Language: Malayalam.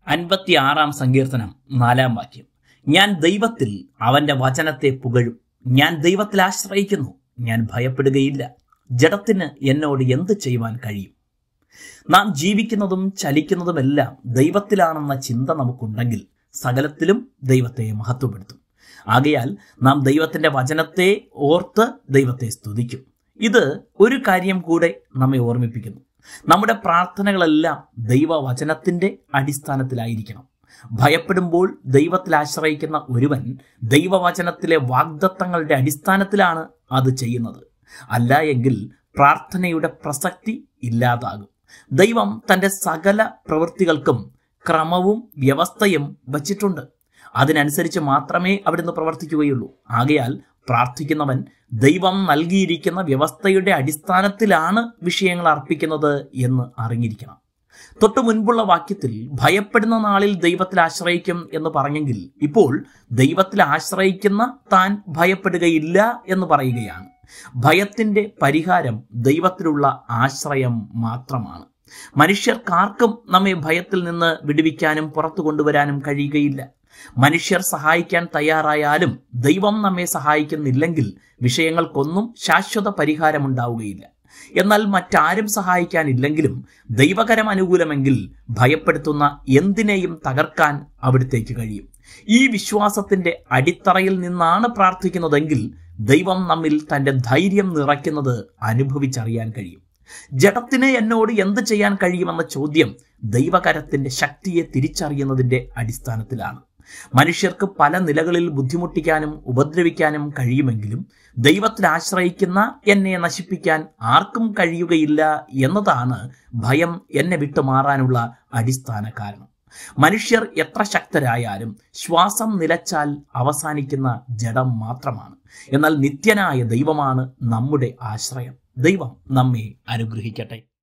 അൻപത്തി ആറാം സങ്കീർത്തനം നാലാം വാക്യം ഞാൻ ദൈവത്തിൽ അവന്റെ വചനത്തെ പുകഴും ഞാൻ ദൈവത്തിൽ ആശ്രയിക്കുന്നു ഞാൻ ഭയപ്പെടുകയില്ല ജഡത്തിന് എന്നോട് എന്ത് ചെയ്യുവാൻ കഴിയും നാം ജീവിക്കുന്നതും ചലിക്കുന്നതുമെല്ലാം ദൈവത്തിലാണെന്ന ചിന്ത നമുക്കുണ്ടെങ്കിൽ സകലത്തിലും ദൈവത്തെ മഹത്വപ്പെടുത്തും ആകയാൽ നാം ദൈവത്തിന്റെ വചനത്തെ ഓർത്ത് ദൈവത്തെ സ്തുതിക്കും ഇത് ഒരു കാര്യം കൂടെ നമ്മെ ഓർമ്മിപ്പിക്കുന്നു നമ്മുടെ പ്രാർത്ഥനകളെല്ലാം ദൈവവചനത്തിന്റെ അടിസ്ഥാനത്തിലായിരിക്കണം ഭയപ്പെടുമ്പോൾ ദൈവത്തിൽ ആശ്രയിക്കുന്ന ഒരുവൻ ദൈവവചനത്തിലെ വാഗ്ദത്തങ്ങളുടെ അടിസ്ഥാനത്തിലാണ് അത് ചെയ്യുന്നത് അല്ല എങ്കിൽ പ്രാർത്ഥനയുടെ പ്രസക്തി ഇല്ലാതാകും ദൈവം തന്റെ സകല പ്രവൃത്തികൾക്കും ക്രമവും വ്യവസ്ഥയും വച്ചിട്ടുണ്ട് അതിനനുസരിച്ച് മാത്രമേ അവിടുന്ന് പ്രവർത്തിക്കുകയുള്ളൂ ആകയാൽ പ്രാർത്ഥിക്കുന്നവൻ ദൈവം നൽകിയിരിക്കുന്ന വ്യവസ്ഥയുടെ അടിസ്ഥാനത്തിലാണ് വിഷയങ്ങൾ അർപ്പിക്കുന്നത് എന്ന് അറിഞ്ഞിരിക്കണം തൊട്ടു മുൻപുള്ള വാക്യത്തിൽ ഭയപ്പെടുന്ന നാളിൽ ദൈവത്തിൽ ആശ്രയിക്കും എന്ന് പറഞ്ഞെങ്കിൽ ഇപ്പോൾ ദൈവത്തിൽ ആശ്രയിക്കുന്ന താൻ ഭയപ്പെടുകയില്ല എന്ന് പറയുകയാണ് ഭയത്തിന്റെ പരിഹാരം ദൈവത്തിലുള്ള ആശ്രയം മാത്രമാണ് മനുഷ്യർക്കാർക്കും നമ്മെ ഭയത്തിൽ നിന്ന് വിടുവിക്കാനും പുറത്തു കൊണ്ടുവരാനും കഴിയുകയില്ല മനുഷ്യർ സഹായിക്കാൻ തയ്യാറായാലും ദൈവം നമ്മെ സഹായിക്കുന്നില്ലെങ്കിൽ വിഷയങ്ങൾക്കൊന്നും ശാശ്വത പരിഹാരമുണ്ടാവുകയില്ല എന്നാൽ മറ്റാരും സഹായിക്കാനില്ലെങ്കിലും ദൈവകരം അനുകൂലമെങ്കിൽ ഭയപ്പെടുത്തുന്ന എന്തിനേയും തകർക്കാൻ അവിടത്തേക്ക് കഴിയും ഈ വിശ്വാസത്തിന്റെ അടിത്തറയിൽ നിന്നാണ് പ്രാർത്ഥിക്കുന്നതെങ്കിൽ ദൈവം നമ്മിൽ തന്റെ ധൈര്യം നിറയ്ക്കുന്നത് അനുഭവിച്ചറിയാൻ കഴിയും ജഡത്തിന് എന്നോട് എന്ത് ചെയ്യാൻ കഴിയുമെന്ന ചോദ്യം ദൈവകരത്തിന്റെ ശക്തിയെ തിരിച്ചറിയുന്നതിന്റെ അടിസ്ഥാനത്തിലാണ് മനുഷ്യർക്ക് പല നിലകളിൽ ബുദ്ധിമുട്ടിക്കാനും ഉപദ്രവിക്കാനും കഴിയുമെങ്കിലും ദൈവത്തിൽ ആശ്രയിക്കുന്ന എന്നെ നശിപ്പിക്കാൻ ആർക്കും കഴിയുകയില്ല എന്നതാണ് ഭയം എന്നെ വിട്ടുമാറാനുള്ള അടിസ്ഥാന കാരണം മനുഷ്യർ എത്ര ശക്തരായാലും ശ്വാസം നിലച്ചാൽ അവസാനിക്കുന്ന ജഡം മാത്രമാണ് എന്നാൽ നിത്യനായ ദൈവമാണ് നമ്മുടെ ആശ്രയം ദൈവം നമ്മെ അനുഗ്രഹിക്കട്ടെ